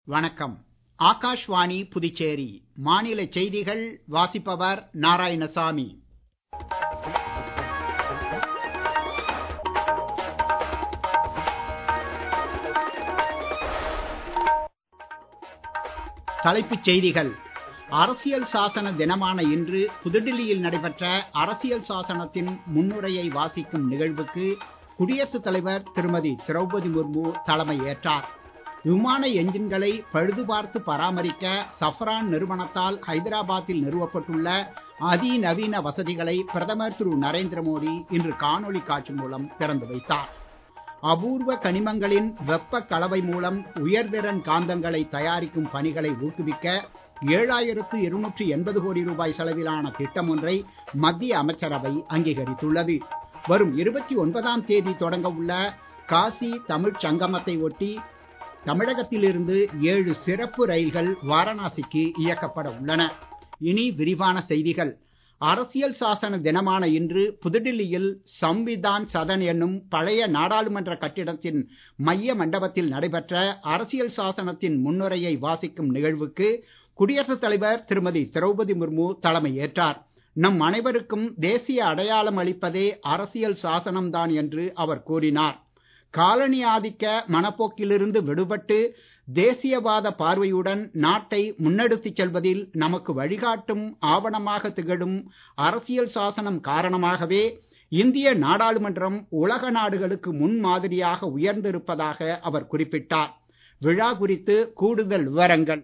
வணக்கம் ஆகாஷ்வாணி புதுச்சேரி மாநில செய்திகள் வாசிப்பவர் நாராயணசாமி தலைப்புச் செய்திகள் அரசியல் சாசன தினமான இன்று புதுடில்லியில் நடைபெற்ற அரசியல் சாசனத்தின் முன்னுரையை வாசிக்கும் நிகழ்வுக்கு குடியரசுத் தலைவர் திருமதி திரௌபதி முர்மு தலைமை ஏற்றார் விமான என்ஜின்களை பழுதுபார்த்து பராமரிக்க சஃப்ரான் நிறுவனத்தால் ஹைதராபாத்தில் நிறுவப்பட்டுள்ள அதிநவீன வசதிகளை பிரதமர் திரு நரேந்திர மோடி இன்று காணொளி காட்சி மூலம் திறந்து வைத்தார் அபூர்வ கனிமங்களின் வெப்ப கலவை மூலம் உயர்திறன் காந்தங்களை தயாரிக்கும் பணிகளை ஊக்குவிக்க ஏழாயிரத்து இருநூற்று எண்பது கோடி ரூபாய் செலவிலான திட்டம் ஒன்றை மத்திய அமைச்சரவை அங்கீகரித்துள்ளது வரும் இருபத்தி ஒன்பதாம் தேதி தொடங்க உள்ள காசி தமிழ்ச் சங்கமத்தை ஒட்டி தமிழகத்திலிருந்து ஏழு சிறப்பு ரயில்கள் வாரணாசிக்கு இயக்கப்பட உள்ளன இனி விரிவான செய்திகள் அரசியல் சாசன தினமான இன்று புதுடில்லியில் சம்விதான் சதன் என்னும் பழைய நாடாளுமன்ற கட்டிடத்தின் மைய மண்டபத்தில் நடைபெற்ற அரசியல் சாசனத்தின் முன்னுரையை வாசிக்கும் நிகழ்வுக்கு குடியரசுத் தலைவர் திருமதி திரௌபதி முர்மு தலைமை ஏற்றார் நம் அனைவருக்கும் தேசிய அடையாளம் அளிப்பதே அரசியல் சாசனம்தான் என்று அவர் கூறினார் காலனி ஆதிக்க மனப்போக்கிலிருந்து விடுபட்டு தேசியவாத பார்வையுடன் நாட்டை முன்னெடுத்துச் செல்வதில் நமக்கு வழிகாட்டும் ஆவணமாக திகழும் அரசியல் சாசனம் காரணமாகவே இந்திய நாடாளுமன்றம் உலக நாடுகளுக்கு முன்மாதிரியாக உயர்ந்திருப்பதாக அவர் குறிப்பிட்டார் விழா குறித்து கூடுதல் விவரங்கள்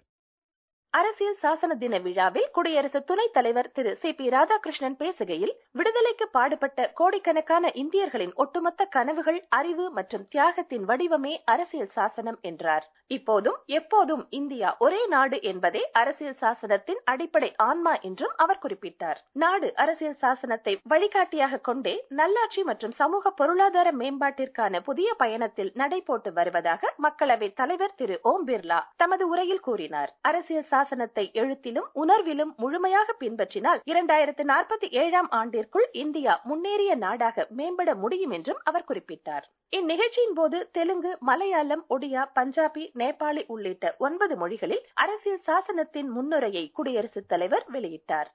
அரசியல் சாசன தின விழாவில் குடியரசு துணைத் தலைவர் திரு சி பி ராதாகிருஷ்ணன் பேசுகையில் விடுதலைக்கு பாடுபட்ட கோடிக்கணக்கான இந்தியர்களின் ஒட்டுமொத்த கனவுகள் அறிவு மற்றும் தியாகத்தின் வடிவமே அரசியல் சாசனம் என்றார் இப்போதும் எப்போதும் இந்தியா ஒரே நாடு என்பதே அரசியல் சாசனத்தின் அடிப்படை ஆன்மா என்றும் அவர் குறிப்பிட்டார் நாடு அரசியல் சாசனத்தை வழிகாட்டியாக கொண்டே நல்லாட்சி மற்றும் சமூக பொருளாதார மேம்பாட்டிற்கான புதிய பயணத்தில் நடைபோட்டு வருவதாக மக்களவை தலைவர் திரு ஓம் பிர்லா தமது உரையில் கூறினார் அரசியல் சாசனத்தை எழுத்திலும் உணர்விலும் முழுமையாக பின்பற்றினால் இரண்டாயிரத்து நாற்பத்தி ஏழாம் ஆண்டிற்குள் இந்தியா முன்னேறிய நாடாக மேம்பட முடியும் என்றும் அவர் குறிப்பிட்டார் இந்நிகழ்ச்சியின் போது தெலுங்கு மலையாளம் ஒடியா பஞ்சாபி நேபாளி உள்ளிட்ட ஒன்பது மொழிகளில் அரசியல் சாசனத்தின் முன்னுரையை குடியரசுத் தலைவர் வெளியிட்டார்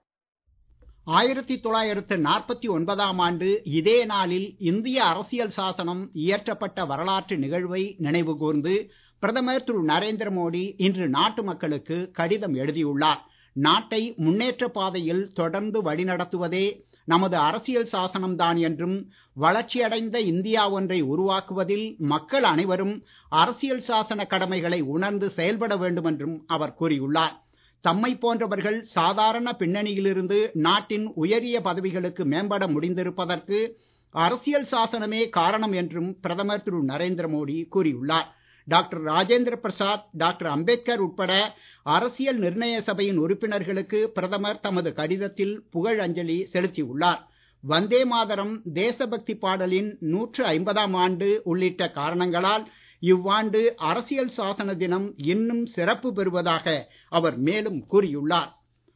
ஆயிரத்தி தொள்ளாயிரத்து நாற்பத்தி ஒன்பதாம் ஆண்டு இதே நாளில் இந்திய அரசியல் சாசனம் இயற்றப்பட்ட வரலாற்று நிகழ்வை நினைவு கூர்ந்து பிரதமர் திரு நரேந்திர மோடி இன்று நாட்டு மக்களுக்கு கடிதம் எழுதியுள்ளார் நாட்டை முன்னேற்ற பாதையில் தொடர்ந்து வழிநடத்துவதே நமது அரசியல் சாசனம்தான் என்றும் வளர்ச்சியடைந்த இந்தியா ஒன்றை உருவாக்குவதில் மக்கள் அனைவரும் அரசியல் சாசன கடமைகளை உணர்ந்து செயல்பட வேண்டும் என்றும் அவர் கூறியுள்ளார் தம்மை போன்றவர்கள் சாதாரண பின்னணியிலிருந்து நாட்டின் உயரிய பதவிகளுக்கு மேம்பட முடிந்திருப்பதற்கு அரசியல் சாசனமே காரணம் என்றும் பிரதமர் திரு நரேந்திர மோடி கூறியுள்ளார் டாக்டர் ராஜேந்திர பிரசாத் டாக்டர் அம்பேத்கர் உட்பட அரசியல் நிர்ணய சபையின் உறுப்பினர்களுக்கு பிரதமர் தமது கடிதத்தில் புகழ் அஞ்சலி செலுத்தியுள்ளார் வந்தே மாதரம் தேசபக்தி பாடலின் நூற்று ஐம்பதாம் ஆண்டு உள்ளிட்ட காரணங்களால் இவ்வாண்டு அரசியல் சாசன தினம் இன்னும் சிறப்பு பெறுவதாக அவர் மேலும் கூறியுள்ளார்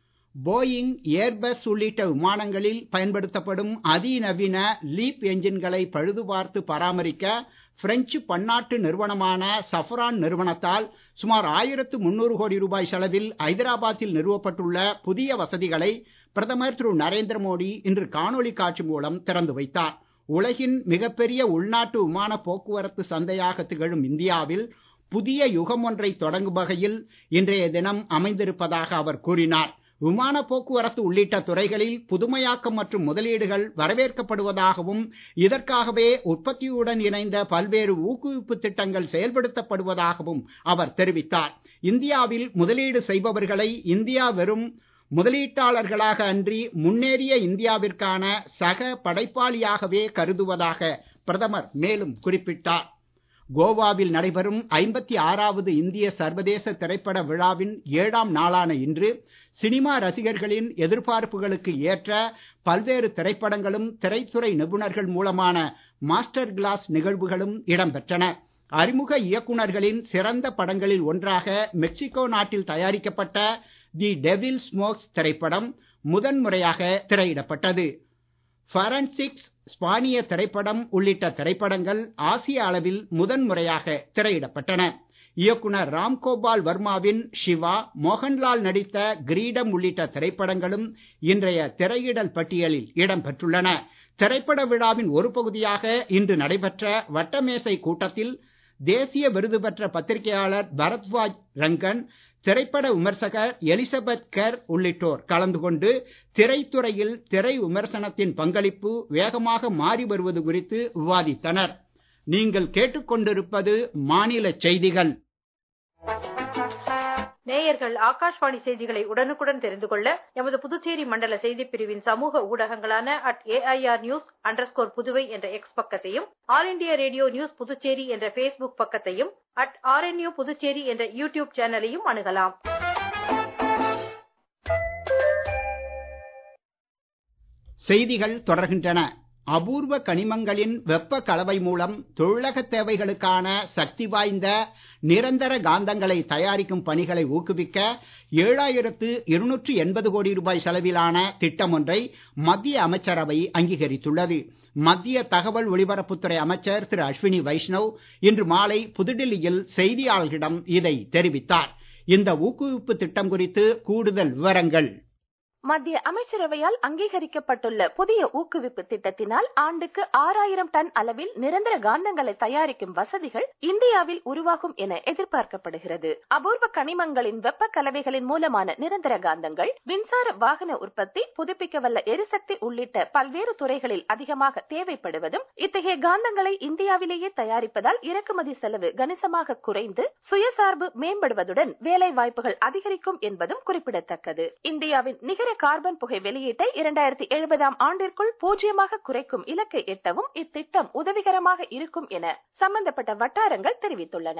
போயிங் ஏர்பஸ் உள்ளிட்ட விமானங்களில் பயன்படுத்தப்படும் அதிநவீன லீப் என்ஜின்களை பழுதுபார்த்து பராமரிக்க பிரெஞ்சு பன்னாட்டு நிறுவனமான சஃப்ரான் நிறுவனத்தால் சுமார் ஆயிரத்து முன்னூறு கோடி ரூபாய் செலவில் ஐதராபாத்தில் நிறுவப்பட்டுள்ள புதிய வசதிகளை பிரதமர் திரு நரேந்திர மோடி இன்று காணொளி காட்சி மூலம் திறந்து வைத்தார் உலகின் மிகப்பெரிய உள்நாட்டு விமான போக்குவரத்து சந்தையாக திகழும் இந்தியாவில் புதிய யுகம் ஒன்றை தொடங்கும் வகையில் இன்றைய தினம் அமைந்திருப்பதாக அவர் கூறினார் விமான போக்குவரத்து உள்ளிட்ட துறைகளில் புதுமையாக்கம் மற்றும் முதலீடுகள் வரவேற்கப்படுவதாகவும் இதற்காகவே உற்பத்தியுடன் இணைந்த பல்வேறு ஊக்குவிப்பு திட்டங்கள் செயல்படுத்தப்படுவதாகவும் அவர் தெரிவித்தார் இந்தியாவில் முதலீடு செய்பவர்களை இந்தியா வெறும் முதலீட்டாளர்களாக அன்றி முன்னேறிய இந்தியாவிற்கான சக படைப்பாளியாகவே கருதுவதாக பிரதமர் மேலும் குறிப்பிட்டார் கோவாவில் நடைபெறும் ஐம்பத்தி ஆறாவது இந்திய சர்வதேச திரைப்பட விழாவின் ஏழாம் நாளான இன்று சினிமா ரசிகர்களின் எதிர்பார்ப்புகளுக்கு ஏற்ற பல்வேறு திரைப்படங்களும் திரைத்துறை நிபுணர்கள் மூலமான மாஸ்டர் கிளாஸ் நிகழ்வுகளும் இடம்பெற்றன அறிமுக இயக்குனர்களின் சிறந்த படங்களில் ஒன்றாக மெக்சிகோ நாட்டில் தயாரிக்கப்பட்ட தி டெவில் ஸ்மோக்ஸ் திரைப்படம் முதன்முறையாக திரையிடப்பட்டது ஃபரன்சிக்ஸ் ஸ்பானிய திரைப்படம் உள்ளிட்ட திரைப்படங்கள் ஆசிய அளவில் முதன்முறையாக திரையிடப்பட்டன இயக்குனர் ராம்கோபால் வர்மாவின் சிவா மோகன்லால் நடித்த கிரீடம் உள்ளிட்ட திரைப்படங்களும் இன்றைய திரையிடல் பட்டியலில் இடம்பெற்றுள்ளன திரைப்பட விழாவின் ஒரு பகுதியாக இன்று நடைபெற்ற வட்டமேசை கூட்டத்தில் தேசிய விருது பெற்ற பத்திரிகையாளர் பரத்வாஜ் ரங்கன் திரைப்பட விமர்சகர் எலிசபெத் கர் உள்ளிட்டோர் கலந்து கொண்டு திரைத்துறையில் திரை விமர்சனத்தின் பங்களிப்பு வேகமாக மாறி வருவது குறித்து விவாதித்தனர் நீங்கள் கேட்டுக்கொண்டிருப்பது மாநில செய்திகள் நேயர்கள் ஆகாஷ்வாணி செய்திகளை உடனுக்குடன் தெரிந்து கொள்ள எமது புதுச்சேரி மண்டல செய்திப் பிரிவின் சமூக ஊடகங்களான at AIR news underscore Puduvai என்ற எக்ஸ் பக்கத்தையும் All India Radio news Puducherry என்ற ஃபேஸ்புக் பக்கத்தையும் அட் ஆர்என்யூ புதுச்சேரி என்ற யூடியூப் சேனலையும் அணுகலாம் செய்திகள் தொடர்கின்றன அபூர்வ கனிமங்களின் வெப்ப கலவை மூலம் தொழிலக தேவைகளுக்கான சக்தி வாய்ந்த நிரந்தர காந்தங்களை தயாரிக்கும் பணிகளை ஊக்குவிக்க ஏழாயிரத்து இருநூற்று எண்பது கோடி ரூபாய் செலவிலான திட்டம் ஒன்றை மத்திய அமைச்சரவை அங்கீகரித்துள்ளது மத்திய தகவல் ஒலிபரப்புத்துறை அமைச்சர் திரு அஸ்வினி வைஷ்ணவ் இன்று மாலை புதுடில்லியில் செய்தியாளர்களிடம் இதை தெரிவித்தார் இந்த ஊக்குவிப்பு திட்டம் குறித்து கூடுதல் விவரங்கள் மத்திய அமைச்சரவையால் அங்கீகரிக்கப்பட்டுள்ள புதிய ஊக்குவிப்பு திட்டத்தினால் ஆண்டுக்கு ஆறாயிரம் டன் அளவில் நிரந்தர காந்தங்களை தயாரிக்கும் வசதிகள் இந்தியாவில் உருவாகும் என எதிர்பார்க்கப்படுகிறது அபூர்வ கனிமங்களின் வெப்ப கலவைகளின் மூலமான நிரந்தர காந்தங்கள் மின்சார வாகன உற்பத்தி புதுப்பிக்கவல்ல எரிசக்தி உள்ளிட்ட பல்வேறு துறைகளில் அதிகமாக தேவைப்படுவதும் இத்தகைய காந்தங்களை இந்தியாவிலேயே தயாரிப்பதால் இறக்குமதி செலவு கணிசமாக குறைந்து சுயசார்பு மேம்படுவதுடன் வேலை வாய்ப்புகள் அதிகரிக்கும் என்பதும் குறிப்பிடத்தக்கது இந்தியாவின் நிகர கார்பன் புகை வெளியீட்டை இரண்டாயிரத்தி எழுபதாம் ஆண்டிற்குள் பூஜ்ஜியமாக குறைக்கும் இலக்கை எட்டவும் இத்திட்டம் உதவிகரமாக இருக்கும் என சம்பந்தப்பட்ட வட்டாரங்கள் தெரிவித்துள்ளன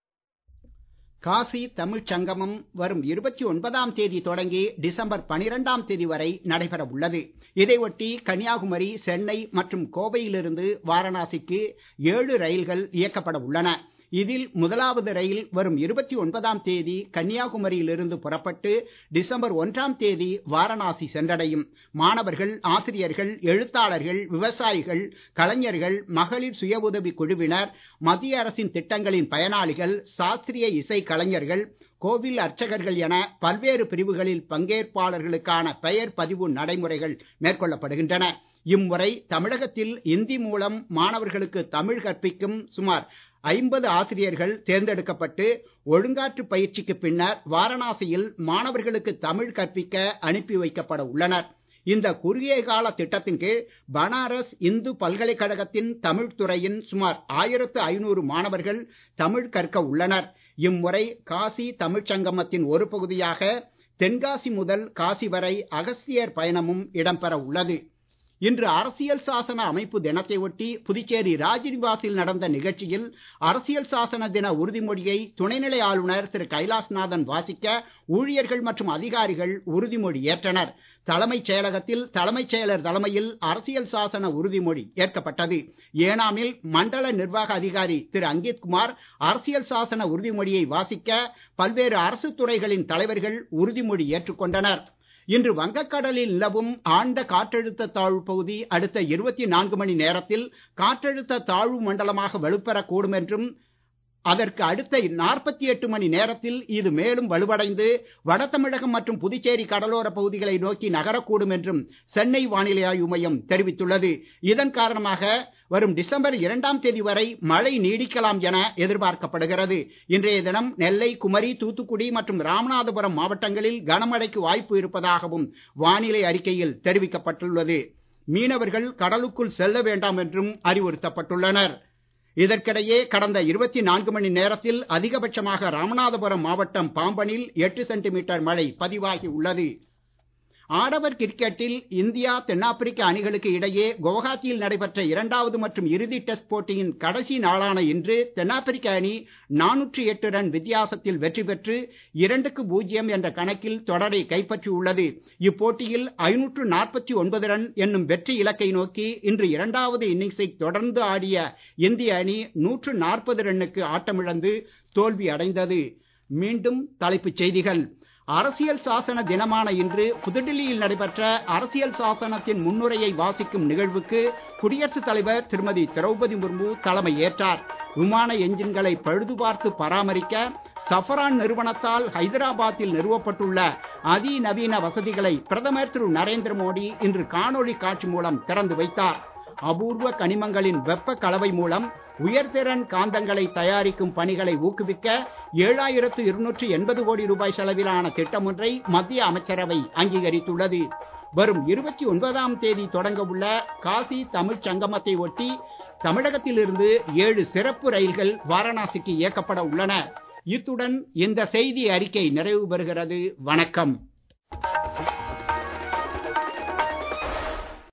காசி தமிழ்ச் சங்கமம் வரும் இருபத்தி ஒன்பதாம் தேதி தொடங்கி டிசம்பர் பனிரெண்டாம் தேதி வரை நடைபெற உள்ளது இதையொட்டி கன்னியாகுமரி சென்னை மற்றும் கோவையிலிருந்து வாரணாசிக்கு ஏழு ரயில்கள் இயக்கப்பட உள்ளன இதில் முதலாவது ரயில் வரும் இருபத்தி ஒன்பதாம் தேதி கன்னியாகுமரியிலிருந்து புறப்பட்டு டிசம்பர் ஒன்றாம் தேதி வாரணாசி சென்றடையும் மாணவர்கள் ஆசிரியர்கள் எழுத்தாளர்கள் விவசாயிகள் கலைஞர்கள் மகளிர் சுய உதவி குழுவினர் மத்திய அரசின் திட்டங்களின் பயனாளிகள் சாஸ்திரிய இசை கலைஞர்கள் கோவில் அர்ச்சகர்கள் என பல்வேறு பிரிவுகளில் பங்கேற்பாளர்களுக்கான பெயர் பதிவு நடைமுறைகள் மேற்கொள்ளப்படுகின்றன இம்முறை தமிழகத்தில் இந்தி மூலம் மாணவர்களுக்கு தமிழ் கற்பிக்கும் சுமார் ஐம்பது ஆசிரியர்கள் தேர்ந்தெடுக்கப்பட்டு ஒழுங்காற்று பயிற்சிக்கு பின்னர் வாரணாசியில் மாணவர்களுக்கு தமிழ் கற்பிக்க அனுப்பி வைக்கப்பட உள்ளனர் இந்த குறுகிய கால திட்டத்தின் கீழ் பனாரஸ் இந்து பல்கலைக்கழகத்தின் தமிழ் துறையின் சுமார் ஆயிரத்து ஐநூறு மாணவர்கள் தமிழ் கற்க உள்ளனர் இம்முறை காசி தமிழ்ச் சங்கமத்தின் ஒரு பகுதியாக தென்காசி முதல் காசி வரை அகஸ்தியர் பயணமும் இடம்பெற உள்ளது இன்று அரசியல் சாசன அமைப்பு தினத்தை ஒட்டி புதுச்சேரி ராஜ்நிவாசில் நடந்த நிகழ்ச்சியில் அரசியல் சாசன தின உறுதிமொழியை துணைநிலை ஆளுநர் திரு கைலாஸ்நாதன் வாசிக்க ஊழியர்கள் மற்றும் அதிகாரிகள் உறுதிமொழி ஏற்றனர் தலைமைச் செயலகத்தில் தலைமைச் செயலர் தலைமையில் அரசியல் சாசன உறுதிமொழி ஏற்கப்பட்டது ஏனாமில் மண்டல நிர்வாக அதிகாரி திரு அங்கித் குமார் அரசியல் சாசன உறுதிமொழியை வாசிக்க பல்வேறு அரசு துறைகளின் தலைவர்கள் உறுதிமொழி ஏற்றுக்கொண்டனர் இன்று வங்கக்கடலில் நிலவும் ஆழ்ந்த காற்றழுத்த தாழ்வு பகுதி அடுத்த இருபத்தி நான்கு மணி நேரத்தில் காற்றழுத்த தாழ்வு மண்டலமாக வலுப்பெறக்கூடும் என்றும் அதற்கு அடுத்த நாற்பத்தி எட்டு மணி நேரத்தில் இது மேலும் வலுவடைந்து வட தமிழகம் மற்றும் புதுச்சேரி கடலோர பகுதிகளை நோக்கி நகரக்கூடும் என்றும் சென்னை வானிலை ஆய்வு மையம் தெரிவித்துள்ளது இதன் காரணமாக வரும் டிசம்பர் இரண்டாம் தேதி வரை மழை நீடிக்கலாம் என எதிர்பார்க்கப்படுகிறது இன்றைய தினம் நெல்லை குமரி தூத்துக்குடி மற்றும் ராமநாதபுரம் மாவட்டங்களில் கனமழைக்கு வாய்ப்பு இருப்பதாகவும் வானிலை அறிக்கையில் தெரிவிக்கப்பட்டுள்ளது மீனவர்கள் கடலுக்குள் செல்ல வேண்டாம் என்றும் அறிவுறுத்தப்பட்டுள்ளனர் இதற்கிடையே கடந்த இருபத்தி நான்கு மணி நேரத்தில் அதிகபட்சமாக ராமநாதபுரம் மாவட்டம் பாம்பனில் எட்டு சென்டிமீட்டர் மழை பதிவாகி உள்ளது ஆடவர் கிரிக்கெட்டில் இந்தியா தென்னாப்பிரிக்க அணிகளுக்கு இடையே குவஹாத்தியில் நடைபெற்ற இரண்டாவது மற்றும் இறுதி டெஸ்ட் போட்டியின் கடைசி நாளான இன்று தென்னாப்பிரிக்க அணி நானூற்றி எட்டு ரன் வித்தியாசத்தில் வெற்றி பெற்று இரண்டுக்கு பூஜ்ஜியம் என்ற கணக்கில் தொடரை கைப்பற்றியுள்ளது இப்போட்டியில் ஐநூற்று நாற்பத்தி ஒன்பது ரன் என்னும் வெற்றி இலக்கை நோக்கி இன்று இரண்டாவது இன்னிங்ஸை தொடர்ந்து ஆடிய இந்திய அணி நூற்று நாற்பது ரன்னுக்கு ஆட்டமிழந்து தோல்வி அடைந்தது மீண்டும் தலைப்புச் செய்திகள் அரசியல் சாசன தினமான இன்று புதுடில்லியில் நடைபெற்ற அரசியல் சாசனத்தின் முன்னுரையை வாசிக்கும் நிகழ்வுக்கு குடியரசுத் தலைவர் திருமதி திரௌபதி முர்மு தலைமை ஏற்றார் விமான என்ஜின்களை பழுது பார்த்து பராமரிக்க சஃபரான் நிறுவனத்தால் ஹைதராபாத்தில் நிறுவப்பட்டுள்ள அதிநவீன வசதிகளை பிரதமர் திரு நரேந்திர மோடி இன்று காணொளி காட்சி மூலம் திறந்து வைத்தார் அபூர்வ கனிமங்களின் வெப்ப கலவை மூலம் உயர்திறன் காந்தங்களை தயாரிக்கும் பணிகளை ஊக்குவிக்க ஏழாயிரத்து இருநூற்று எண்பது கோடி ரூபாய் செலவிலான திட்டம் ஒன்றை மத்திய அமைச்சரவை அங்கீகரித்துள்ளது வரும் இருபத்தி ஒன்பதாம் தேதி தொடங்க உள்ள காசி தமிழ்ச் சங்கமத்தை ஒட்டி தமிழகத்திலிருந்து ஏழு சிறப்பு ரயில்கள் வாரணாசிக்கு இயக்கப்பட உள்ளன இத்துடன் இந்த செய்தி அறிக்கை நிறைவு பெறுகிறது வணக்கம்